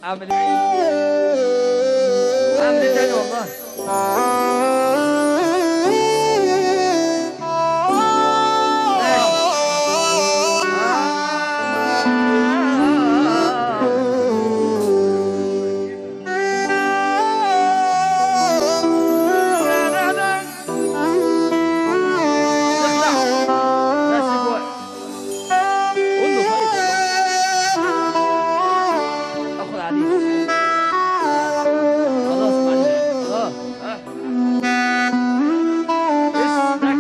اعمل ايه اعمل ايه تاني والله اخد عليه خلاص معلش خلاص ها. اسمك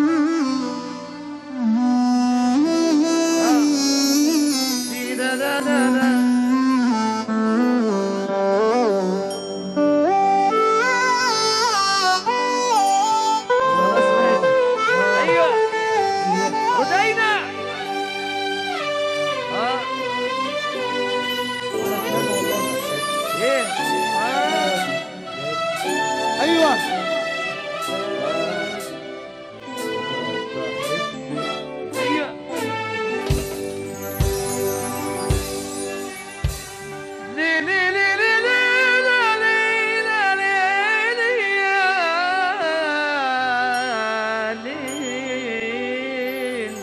ها. دي دا دا دا دا. خلاص ماشي. ايوه هدينا ها ايه ها ايوه ايوه لي لي لي لي لي لا لي لا لي لي يا ليل.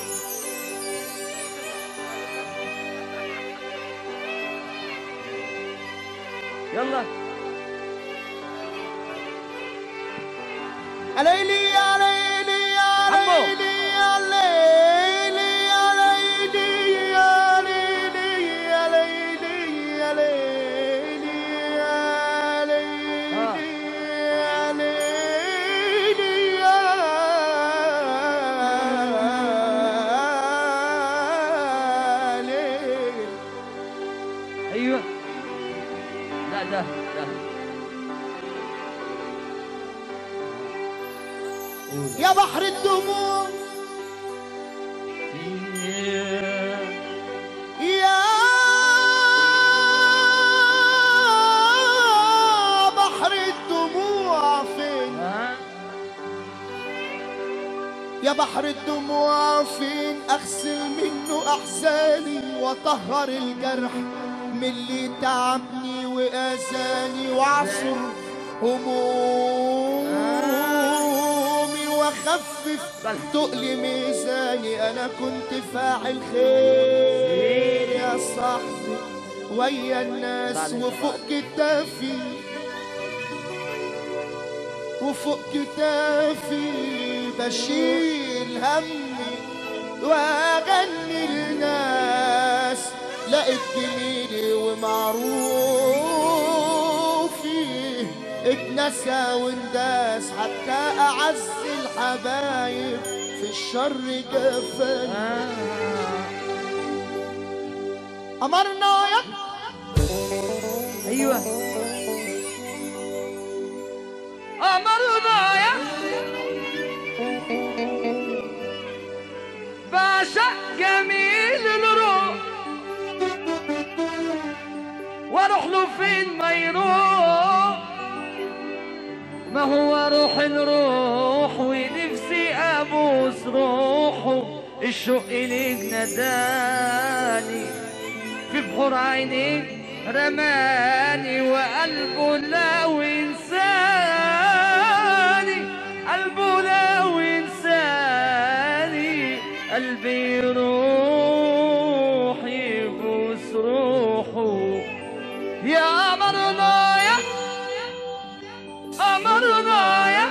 يلا يا ليلي يا ليلي يا عمو. ليلي يا ليلي يا ليلي يا ليلي يا ليلي يا ليلي يا ليلي آه. يا ليلي يا ليلي ايوه لا ده ده يا بحر الدموع يا بحر الدموع فين ها يا بحر الدموع فين اغسل منه احزاني واطهر الجرح من اللي تعبني واذاني واعصر همومي واخفف تقل ميزاني انا كنت فاعل خير يا صاحبي ويا الناس وفوق كتافي وفوق كتافي بشيل همي واغني للناس لقيت جميلي ومعروفي اتنسى وانداس حتى اعز الحبايب في الشر جفاني امرنا يا ايوه امرنا يا بعشق جميل الروح واروح له فين ما يروح ما هو روح الروح ونفسي ابوس روحه الشوق ليك نداني في بحور عينيك رماني وقلبه لو انساني قلبه لو انساني قلبي يروح يبوس روحه يا أمرنا يا أمرنا يا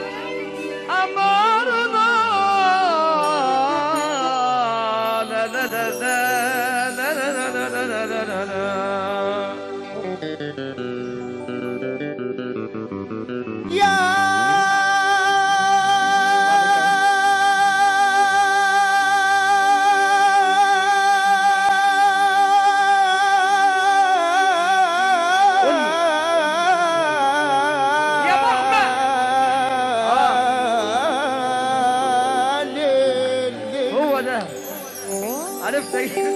أمرنا لا لا لا لا لا لا لا لا لا لا لا لا يا يا محمد. ليل ليل هو ده عرفت ايه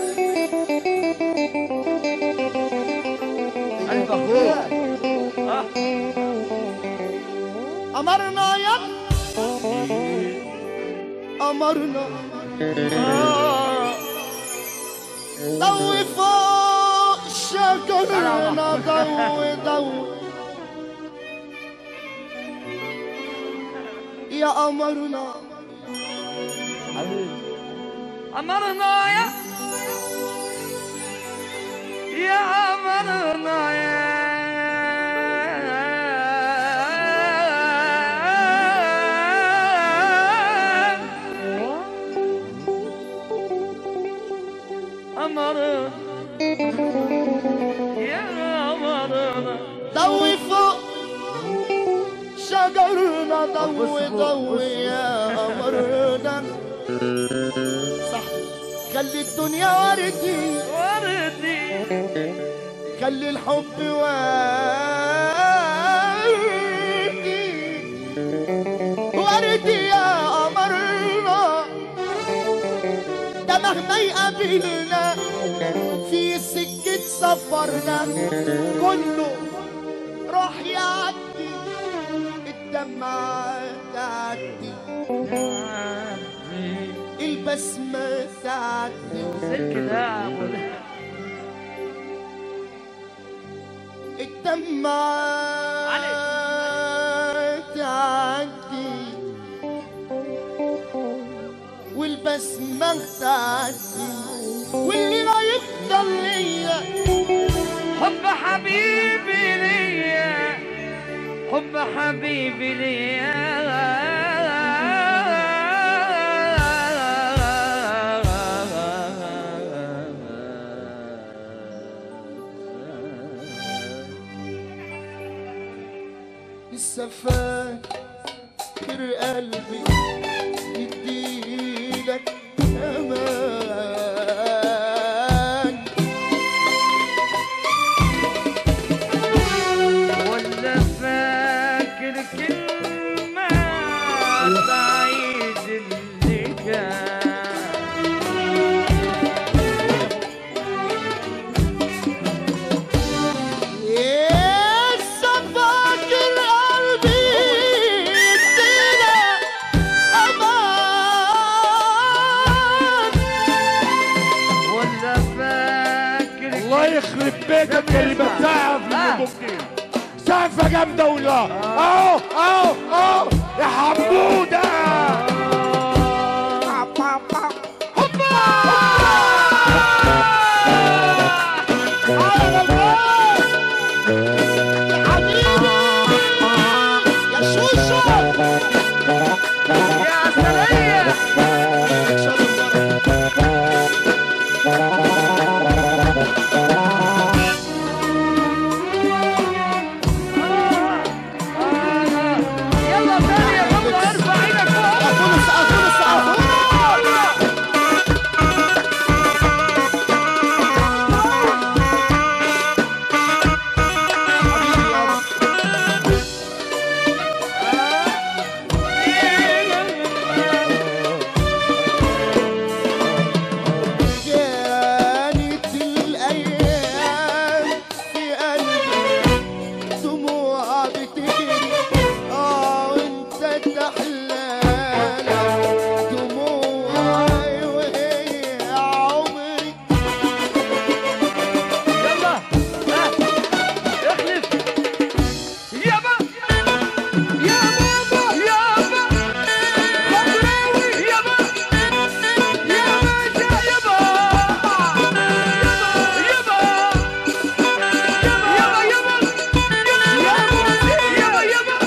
ألف أخوك آه. أمرنا يا أمرنا آه. ضوي فوق شكرنا ضوي ضوي يا قمرنا أمرنا يا يا أمرنا يا أمر يا أمرنا ضوي فوق شجرنا ضوي ضوي يا قمرنا صح خلي الدنيا وردي وردي خلي الحب وردي وردي يا قمرنا ده مهما يقابلنا في سكة سفرنا كله راح يعدي الدمعة تعدي البسمة تعدي سلك ده أبو ده. الدمعة تعدي والبسمة تعدي واللي لا يفضل ليا حب حبيبي ليا حب حبيبي ليا لسه فاكر قلبي يديلك امان ولا فاكر كلمة بعيد اللي كان لسه فاكر قلبي يديلك امان ولا فاكر الله يخرب بيتك اللي بتعرف الممكن سقفة جامدة ولا اهو اهو اهو يا حمودة يا شوشو يا عسلية يلا ثانية يلا ارفع ايدك فوق كانت الأيام في قلبي دموع بتجري اه وانت تحلال دموعي وهي عمري يلا ها اخلف يابا يا بابا يابا خضراوي يابا يا باشا يابا يابا يابا يابا يابا يابا يابا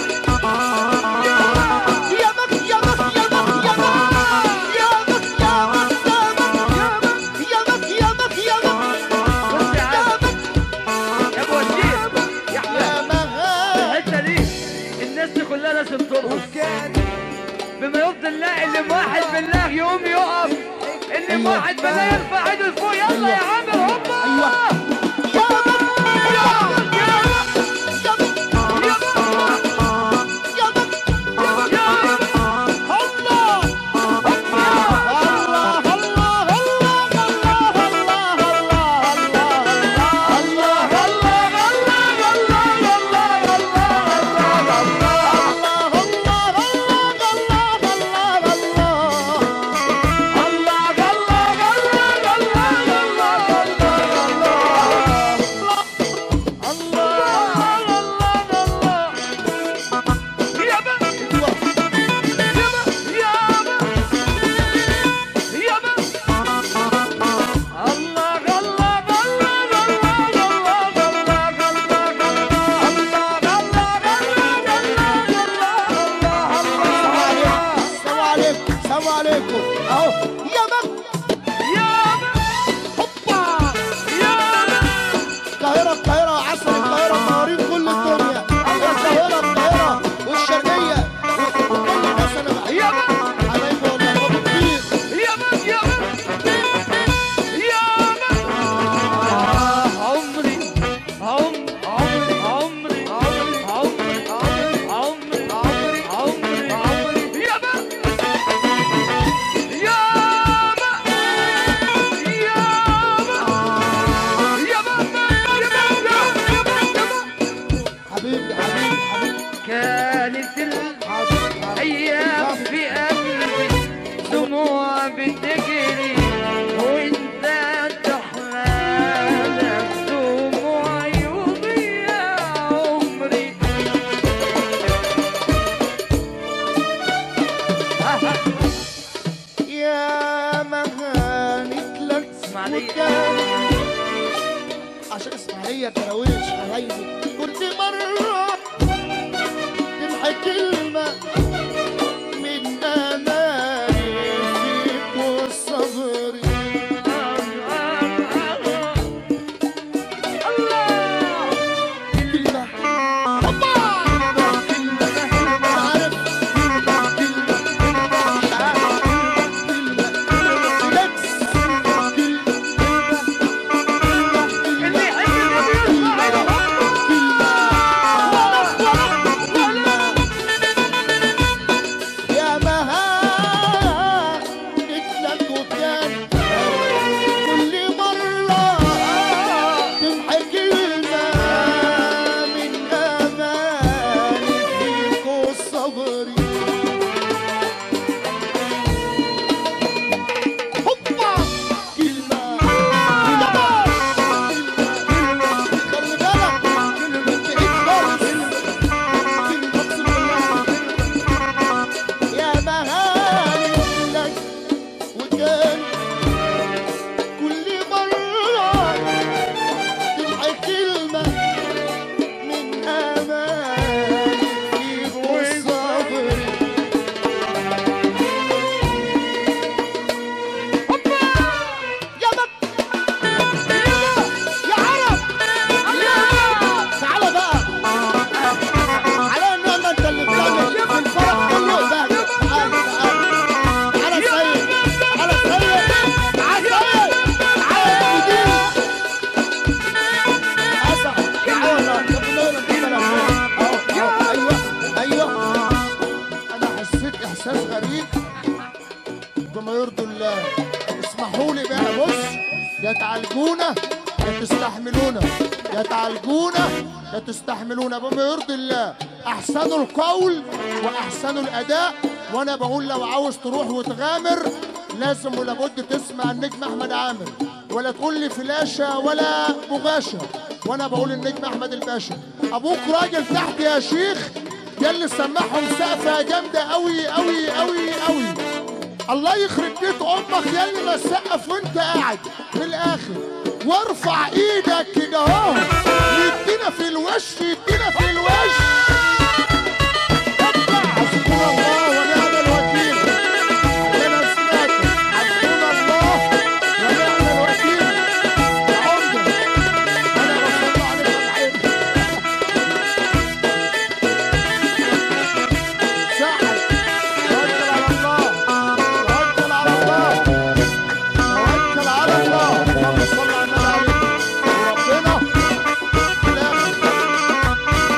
يا بك يا بك يا بك يا بك يا بك يا بك يا بك يا بك يا بك بص يا يا عم بك يا ابو وسيم يا احمد يا مغاب الحته دي الناس دي كلها لازم ترقص بما يرضي الله اللي موحد بالله يقوم يقف اللي موحد بالله يرفع ايده لفوق يلا يا عامر هوبا أيوة. يا بك يا بك يا بك يا بك يا بك الله الله الله الله القاهرة القاهرة عسل القاهرة منورين كل الدنيا القاهرة القاهرة والشرقية وكل الناس أنا بحبها يا من حبايبي والله بابا كبير يا من يا من يا من آه، عمري عم عمري عمري عمري عمري عمري عمري عمري عمري يا من يا من يا من يا من يا من يا من حبيبي حبيبي حبيبي كانت الأيام في قلبي دموع بتجري وانت تحلالك دموعي وضيع عمري يا مهانت لك اسماعيلية. وكان عشان اسماعيلية كراويش حبايبي كنت مرة تمحي كلمة من أماني فيك وصبري الله كلمة هوبا كلمة كلمة عارف كلمة كلمة كلمة مش عارف كلمة كلمة فليكس كلمة اللي يحب النبي يسمع يا يا مها لك وكان كل مرة تمحي كلمة من أماني فيك وصبري هوبا كلمة كلمة كلمة خلي بالك كلمة بعيد خالص كلمة أقسم بالله يا مهاني لك وكان كل مرة تمحي كلمة من أماني فيك وصبري يا مك يا عرب تعالى بقى على ان انت اللي بتعمل في الفرح كله ده تعالى تعالى تعالى سيد تعالى سيد تعالى سيد تعالى جديد اسعد تعالى يلا يلا يلا ايوه ايوه انا حسيت احساس غريب بما يرضي الله اسمحوا لي بقى بص يا تعالجونا يا تستحملونا يا تعالجونا يا تستحملونا بما يرضي الله احسنوا القول واحسنوا الاداء وانا بقول لو عاوز تروح وتغامر لازم ولابد تسمع النجم احمد عامر ولا تقول لي فلاشه ولا بغاشه وانا بقول النجم احمد الباشا ابوك راجل تحت يا شيخ يلي سمعهم سقفه جامده قوي قوي قوي قوي الله يخرب بيت امك يا اللي ما تسقف وانت قاعد في الاخر وارفع ايدك كده اهو يدينا في الوش يدينا في الوش حسبنا الله ونعم الوكيل ربنا سمعته حسبنا الله ونعم الوكيل يا عمده انا بصلي عليك يا سعد توكل على الله توكل على الله توكل على الله اللهم صل على النبي عليه وربنا في الاخر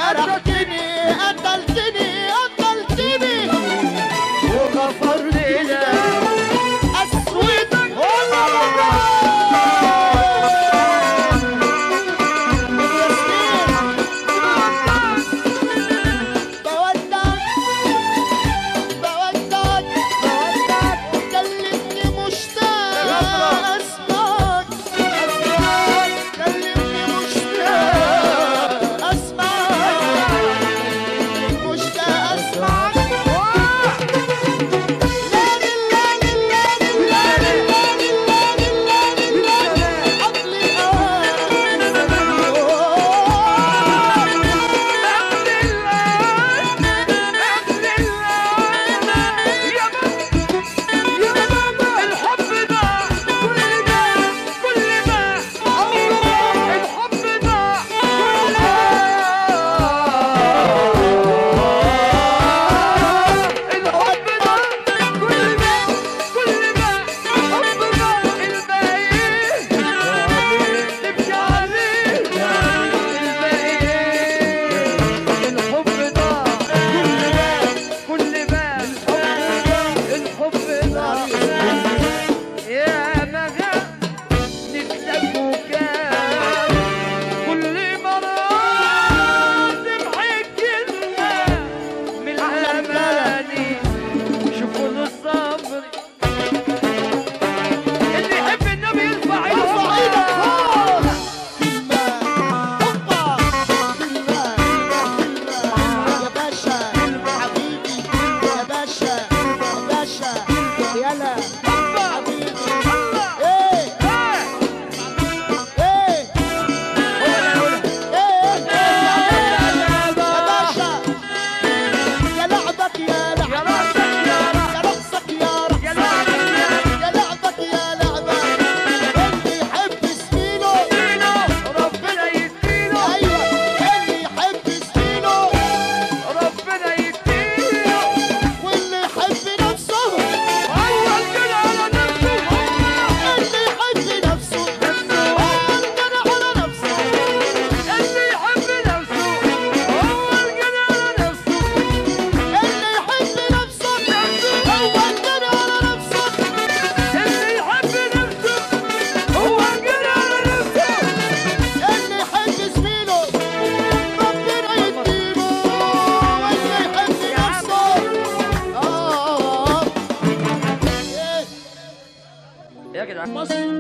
جرحتني قتلتني قتلتني وغفرت لك اسود بودعك بودعك بودعك كلمني مشتاق اسمعك اسمعك كلمني مشتاق اسمعك مشتاق اسمعك لاني لاني لاني لاني لاني لاني لاني لاني عقلي الحب ضاع كل ما الحب ضاع يا مغا نسلك وكان كل مرة تضحك لنا من الأماني شوفوا الصبر اللي يحب النبي يرفع ارفع ايده ايدك فوق. فوق يا باشا حبيبي يا باشا يا باشا يلا حبيبي ايه ايه ايه يا باشا يا لعبك يا لعبك يا راسك يا راسك يا رقصك يا رقصك يا لعبك يا يا لعبك يا لعبك اللي يحب سنينه دينه ربنا يديله ايوه اللي يحب سنينه ربنا يديله واللي يحب نفسه أول كده على نفسه اللي يحب نفسه نفسه أول كده على نفسه اللي يحب نفسه أول كده على نفسه اللي يحب نفسه أول كده على نفسه اللي يحب نفسه هو كده على نفسه اللي يحب زميله ربنا يديله واللي يحب نفسه آه إيه يا جدعان مصر